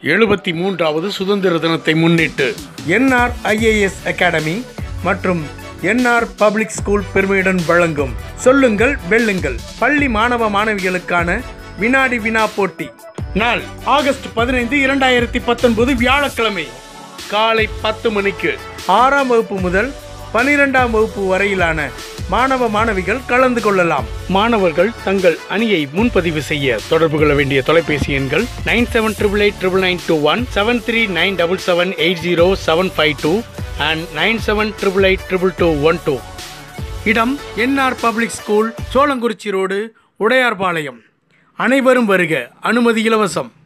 எழுபத்தி மூன்றாவது சுதந்திர தினத்தை முன்னிட்டு என்ஆர் ஐஏஎஸ் அகாடமி மற்றும் என்ஆர் பப்ளிக் ஸ்கூல் பெருமையுடன் வழங்கும் சொல்லுங்கள் வெல்லுங்கள் பள்ளி மாணவ மாணவிகளுக்கான வினாடி வினா போட்டி நாள் ஆகஸ்ட் பதினைந்து இரண்டாயிரத்தி பத்தொன்பது வியாழக்கிழமை காலை பத்து மணிக்கு ஆறாம் வகுப்பு முதல் பனிரெண்டாம் வகுப்பு வரையிலான மாணவ மாணவிகள் கலந்து கொள்ளலாம் மாணவர்கள் தங்கள் அணியை முன்பதிவு செய்ய தொடர்பு கொள்ள வேண்டிய தொலைபேசி எண்கள் nine seven triple eight triple nine two one seven three nine double seven eight zero seven five two and nine seven triple eight triple two one two இடம் NR public school Solankurichi road Udaiyarpalayam அனைவரும் வருக அனுமதி இலவசம்